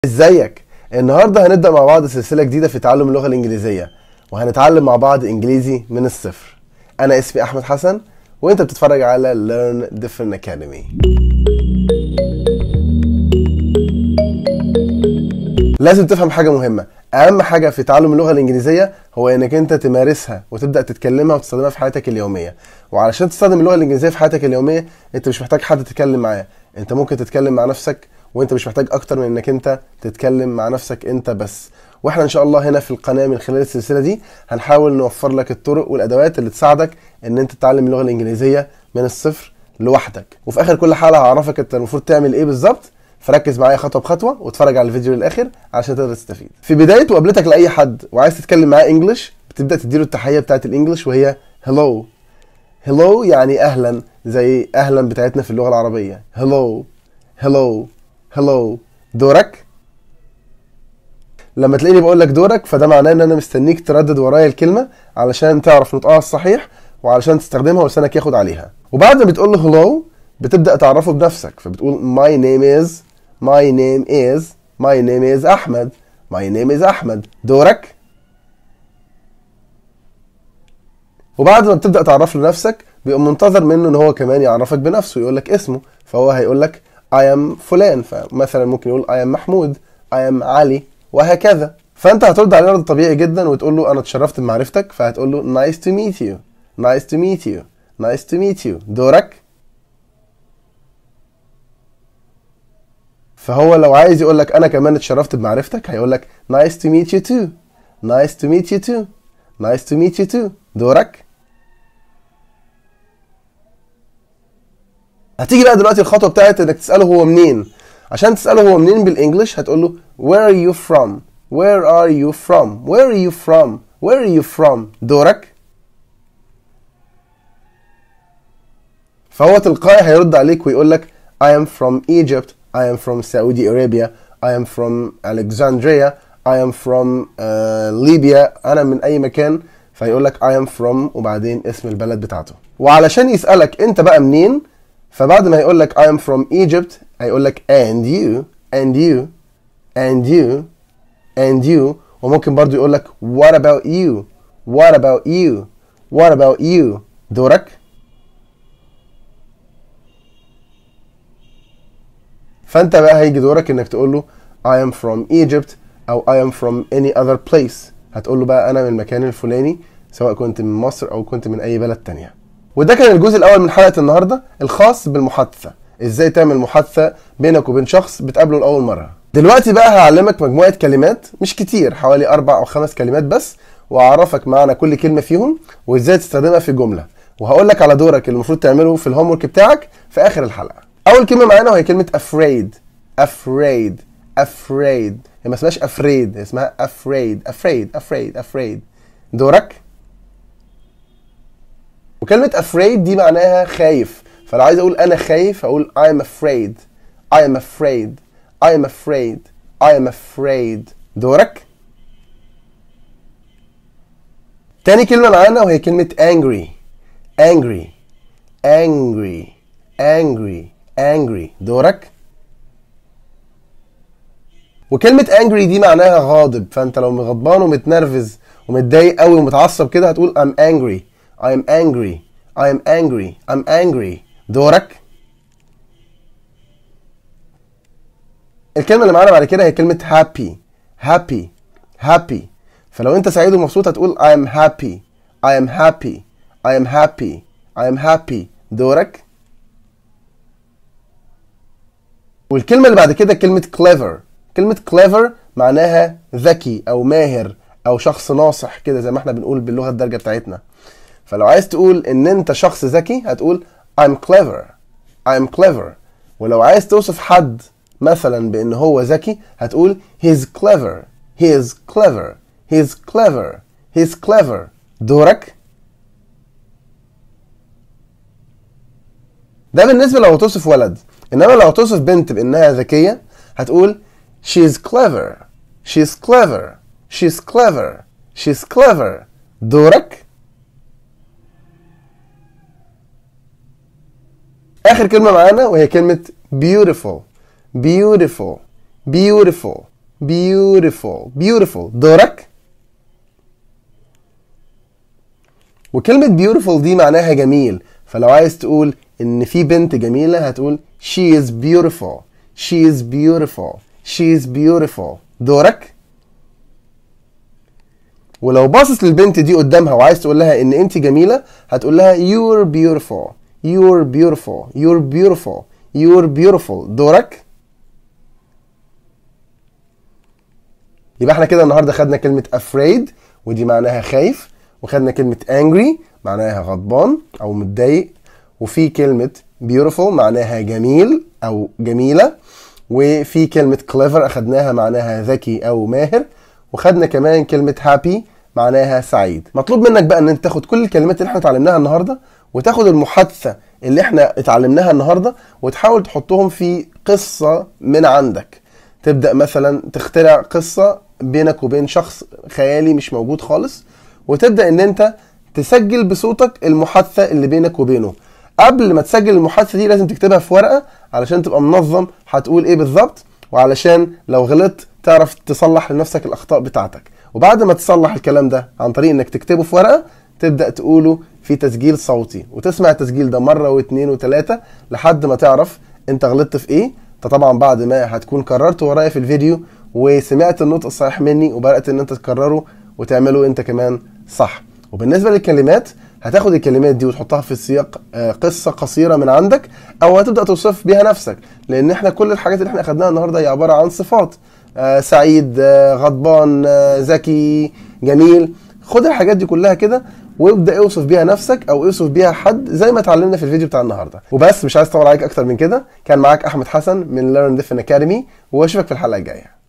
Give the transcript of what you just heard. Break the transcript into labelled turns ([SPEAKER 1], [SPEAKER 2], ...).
[SPEAKER 1] ازيك النهارده هنبدا مع بعض سلسله جديده في تعلم اللغه الانجليزيه وهنتعلم مع بعض انجليزي من الصفر انا اسمي احمد حسن وانت بتتفرج على Learn Different Academy لازم تفهم حاجه مهمه اهم حاجه في تعلم اللغه الانجليزيه هو انك انت تمارسها وتبدا تتكلمها وتستخدمها في حياتك اليوميه وعلشان تستخدم اللغه الانجليزيه في حياتك اليوميه انت مش محتاج حد تتكلم معاه انت ممكن تتكلم مع نفسك وانت مش محتاج اكتر من انك انت تتكلم مع نفسك انت بس واحنا ان شاء الله هنا في القناه من خلال السلسله دي هنحاول نوفر لك الطرق والادوات اللي تساعدك ان انت تتعلم اللغه الانجليزيه من الصفر لوحدك وفي اخر كل حلقه هعرفك انت المفروض تعمل ايه بالظبط فركز معايا خطوه بخطوه واتفرج على الفيديو للاخر عشان تقدر تستفيد في بدايه مقابلتك لاي حد وعايز تتكلم معاه انجلش بتبدا تديله التحيه بتاعت الانجليش وهي هلو هلو يعني اهلا زي اهلا بتاعتنا في اللغه العربيه هلو هلو هلو دورك لما تلاقيني بقول لك دورك فده معناه ان انا مستنيك تردد ورايا الكلمه علشان تعرف نطقها الصحيح وعلشان تستخدمها ولسانك ياخد عليها وبعد ما بتقول له هلو بتبدا تعرفه بنفسك فبتقول my name is my name is my name is احمد my name is احمد دورك وبعد ما بتبدا تعرف له نفسك بيبقى منتظر منه ان هو كمان يعرفك بنفسه يقول لك اسمه فهو هيقول لك I am فلان فمثلا ممكن يقول I am محمود I am علي وهكذا فانت هترد عليه رد طبيعي جدا وتقول له انا اتشرفت بمعرفتك فهتقول له nice to meet you nice to meet you nice to meet you دورك فهو لو عايز يقول لك انا كمان اتشرفت بمعرفتك هيقول لك nice to meet you too nice to meet you too nice to meet you too دورك هتيجي بقى دلوقتي الخطوه بتاعت انك تساله هو منين عشان تساله هو منين بالانجلش هتقول له where are you from where are you from where are you from where are you from دورك فهو تلقائي هيرد عليك ويقول لك I am from Egypt I am from Saudi Arabia I am from Alexandria I am from uh, Libya أنا من أي مكان فيقول لك I am from وبعدين اسم البلد بتاعته وعلشان يسألك أنت بقى منين فبعد ما يقول لك I am from Egypt هيقول لك and you and you and you and you وممكن برضو يقول لك what about you what about you what about you دورك فانت بقى هيجي دورك انك تقول له I am from Egypt او I am from any other place هتقول له بقى انا من المكان الفلاني سواء كنت من مصر او كنت من اي بلد تانية وده كان الجزء الاول من حلقه النهارده الخاص بالمحادثه ازاي تعمل محادثه بينك وبين شخص بتقابله لاول مره دلوقتي بقى هعلمك مجموعه كلمات مش كتير حوالي اربع او خمس كلمات بس واعرفك معنى كل كلمه فيهم وازاي تستخدمها في جمله وهقول لك على دورك اللي المفروض تعمله في الهوم ورك بتاعك في اخر الحلقه اول كلمه معانا وهي كلمه afraid afraid afraid هي ما اسمهاش afraid هي اسمها afraid afraid afraid afraid دورك وكلمة afraid دي معناها خايف فلو عايز اقول انا خايف هقول I am afraid I am afraid I am afraid I am afraid دورك تاني كلمة معانا وهي كلمة angry angry angry angry angry دورك وكلمة angry دي معناها غاضب فانت لو غضبان ومتنرفز ومتضايق قوي ومتعصب كده هتقول I'm angry I am angry I am angry I'm angry دورك الكلمة اللي معانا بعد كده هي كلمة happy happy happy فلو انت سعيد ومبسوط هتقول I am happy I am happy I am happy I am happy دورك والكلمة اللي بعد كده كلمة clever كلمة clever معناها ذكي أو ماهر أو شخص ناصح كده زي ما احنا بنقول باللغة الدارجة بتاعتنا فلو عايز تقول ان انت شخص ذكي هتقول I'm clever I'm clever ولو عايز توصف حد مثلا بان هو ذكي هتقول he's clever he is clever he's clever he's clever دورك ده بالنسبة لو توصف ولد انما لو توصف بنت بانها ذكية هتقول she's clever she's clever she's clever she's clever دورك اخر كلمه معانا وهي كلمه beautiful beautiful beautiful beautiful beautiful دورك وكلمة beautiful دي معناها جميل فلو عايز تقول ان في بنت جميلة هتقول she is beautiful she is beautiful she is beautiful دورك ولو باصص للبنت دي قدامها وعايز تقول لها ان انت جميلة هتقول لها you're beautiful you're beautiful you're beautiful you're beautiful دورك يبقى احنا كده النهارده خدنا كلمة afraid ودي معناها خايف وخدنا كلمة angry معناها غضبان أو متضايق وفي كلمة beautiful معناها جميل أو جميلة وفي كلمة clever أخدناها معناها ذكي أو ماهر وخدنا كمان كلمة happy معناها سعيد مطلوب منك بقى ان انت تاخد كل الكلمات اللي احنا اتعلمناها النهارده وتاخد المحادثة اللي احنا اتعلمناها النهارده وتحاول تحطهم في قصة من عندك تبدأ مثلا تخترع قصة بينك وبين شخص خيالي مش موجود خالص وتبدأ ان انت تسجل بصوتك المحادثة اللي بينك وبينه قبل ما تسجل المحادثة دي لازم تكتبها في ورقة علشان تبقى منظم هتقول ايه بالظبط وعلشان لو غلطت تعرف تصلح لنفسك الاخطاء بتاعتك وبعد ما تصلح الكلام ده عن طريق انك تكتبه في ورقة تبدأ تقوله في تسجيل صوتي وتسمع التسجيل ده مرة واثنين وثلاثة لحد ما تعرف انت غلطت في ايه انت طبعا بعد ما هتكون كررت ورايا في الفيديو وسمعت النطق الصحيح مني وبدأت ان انت تكرره وتعمله انت كمان صح وبالنسبة للكلمات هتاخد الكلمات دي وتحطها في سياق آه، قصة قصيرة من عندك او هتبدأ توصف بيها نفسك لان احنا كل الحاجات اللي احنا اخدناها النهاردة هي عبارة عن صفات آه، سعيد آه، غضبان آه، ذكي جميل خد الحاجات دي كلها كده وابدا اوصف بيها نفسك او اوصف بيها حد زي ما اتعلمنا في الفيديو بتاع النهارده وبس مش عايز اطول عليك اكتر من كده كان معاك احمد حسن من Learn Different Academy واشوفك في الحلقه الجايه